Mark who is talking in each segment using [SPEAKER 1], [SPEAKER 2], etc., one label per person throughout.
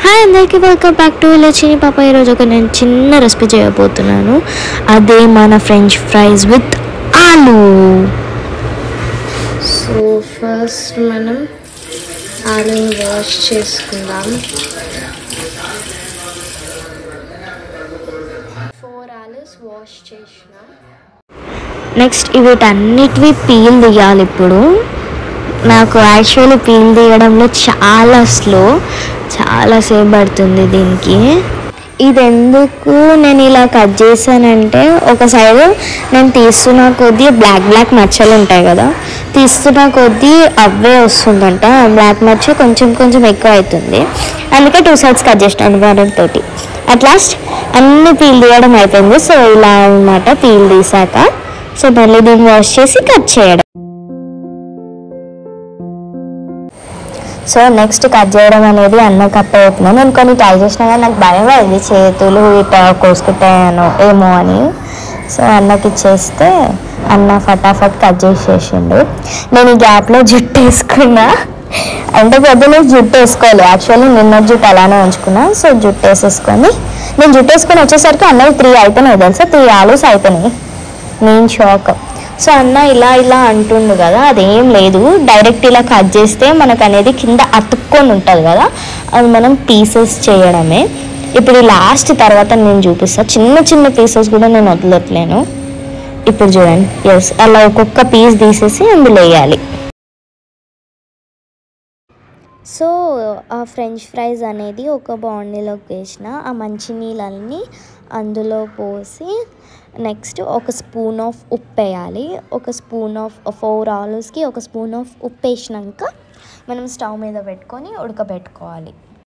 [SPEAKER 1] hi అందరికీ welcome back to లచ్చిని పాప ఈరోజు ఒక నేను చిన్న రెసిపీ చేయబోతున్నాను అదే మన ఫ్రెంచ్ ఫ్రైస్ విత్ ఆలు సో ఫస్ట్ మనం ఆలుని వాష్ చేసుకుందాం ఫోర్ ఆలూస్ వాష్ చేసిన నెక్స్ట్ వీటన్నిటివి పీల్ తీయాలి ఇప్పుడు నాకు యాక్చువల్లీ పీల్ తీయడంలో చాలా స్లో చాలా సేపు పడుతుంది దీనికి ఇది ఎందుకు నేను ఇలా కట్ చేశానంటే ఒక సైడ్ నేను తీస్తున్న కొద్దీ బ్లాక్ బ్లాక్ మచ్చలు ఉంటాయి కదా తీస్తున్న కొద్దీ అవే వస్తుందంట బ్లాక్ మచ్చ కొంచెం కొంచెం ఎక్కువ అవుతుంది అందుకే టూ సైడ్స్ కట్ చేసినాను వారంతో అట్ లాస్ట్ అన్ని పీల్ తీయడం అయిపోయింది సో ఇలా అనమాట పీల్ తీసాక సో మళ్ళీ దీన్ని వాష్ చేసి కట్ చేయడం సో నెక్స్ట్ కట్ చేయడం అనేది అన్న కట్ అవుతున్నాను నేను కొన్ని ట్రై చేసినా కానీ నాకు భయం అయింది చేతులు ఇట్లా కోసుకుంటాను ఏమో అని సో అన్నకి ఇచ్చేస్తే అన్న ఫటాఫట్ కట్ చేసేసిండు నేను ఈ గ్యాప్లో జుట్టు వేసుకున్నా అంటే పొద్దున్న జుట్టు వేసుకోవాలి యాక్చువల్లీ నిన్న జుట్టు అలానే ఉంచుకున్నా సో జుట్టు వేసేసుకొని నేను జుట్టు వేసుకొని వచ్చేసరికి అన్నది త్రీ అయిపోయినాయి తెలుసా త్రీ ఆలూస్ అయిపోయినాయి నేను షాక్ సో అన్న ఇలా ఇలా అంటుండు కదా అదేం లేదు డైరెక్ట్ ఇలా కట్ చేస్తే మనకు అనేది కింద అతుక్కొని ఉంటుంది కదా అది మనం పీసెస్ చేయడమే ఇప్పుడు లాస్ట్ తర్వాత నేను చూపిస్తా చిన్న చిన్న పీసెస్ కూడా నేను వదలట్లేను ఇప్పుడు చూడండి ఎస్ అలా ఒక్కొక్క పీస్ తీసేసి అందులో వేయాలి సో ఆ ఫ్రెంచ్ ఫ్రైస్ అనేది ఒక బాండీలోకి వేసిన ఆ మంచి నీళ్ళని అందులో పోసి నెక్స్ట్ ఒక స్పూన్ ఆఫ్ ఉప్పు వేయాలి ఒక స్పూన్ ఆఫ్ ఫోర్ ఆలూస్కి ఒక స్పూన్ ఆఫ్ ఉప్పు వేసినాక మనం స్టవ్ మీద పెట్టుకొని ఉడకబెట్టుకోవాలి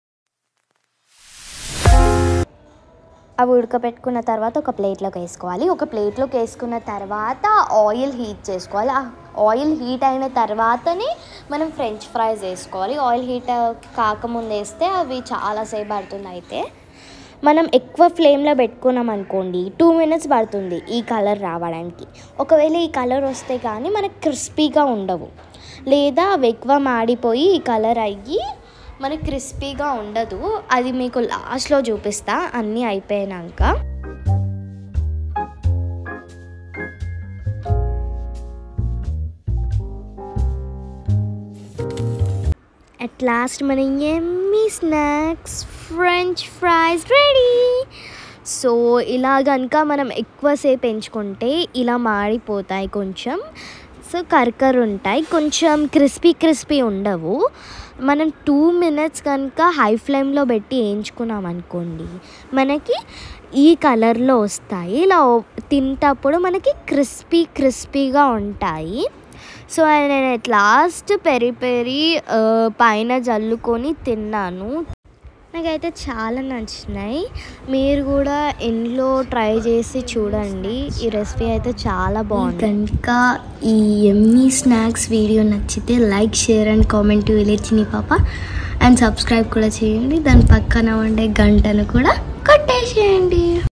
[SPEAKER 1] అవి ఉడకబెట్టుకున్న తర్వాత ఒక ప్లేట్లోకి వేసుకోవాలి ఒక ప్లేట్లోకి వేసుకున్న తర్వాత ఆయిల్ హీట్ చేసుకోవాలి ఆ ఆయిల్ హీట్ అయిన తర్వాతనే మనం ఫ్రెంచ్ ఫ్రైస్ వేసుకోవాలి ఆయిల్ హీట్ కాకముందు వేస్తే అవి చాలాసేపు పడుతుంది అయితే మనం ఎక్కువ ఫ్లేమ్లో పెట్టుకున్నాం అనుకోండి టూ మినిట్స్ పడుతుంది ఈ కలర్ రావడానికి ఒకవేళ ఈ కలర్ వస్తే కానీ మనకు క్రిస్పీగా ఉండవు లేదా అవి ఎక్కువ మాడిపోయి ఈ కలర్ అయ్యి మనకి క్రిస్పీగా ఉండదు అది మీకు లాస్ట్లో చూపిస్తా అన్నీ అయిపోయినాక అట్ లాస్ట్ మన yummy snacks French fries ready so ఇలా కనుక మనం ఎక్కువసేపు ఎంచుకుంటే ఇలా మాడిపోతాయి కొంచెం సో కరకర ఉంటాయి కొంచెం క్రిస్పీ క్రిస్పీ ఉండవు మనం టూ మినిట్స్ కనుక హై ఫ్లేమ్లో పెట్టి వేయించుకున్నాం అనుకోండి మనకి ఈ కలర్లో వస్తాయి ఇలా తింటప్పుడు మనకి క్రిస్పీ క్రిస్పీగా ఉంటాయి సో నేను ఎట్ లాస్ట్ పెరి పెరి పైన జల్లుకొని తిన్నాను నాకైతే చాలా నచ్చినాయి మీరు కూడా ఇంట్లో ట్రై చేసి చూడండి ఈ రెసిపీ అయితే చాలా బాగుంది కనుక ఈ ఎమ్మీ స్నాక్స్ వీడియో నచ్చితే లైక్ షేర్ అండ్ కామెంట్ విలేజ్ని పాప అండ్ సబ్స్క్రైబ్ కూడా చేయండి దాని పక్కన ఉండే గంటను కూడా కొట్టేసేయండి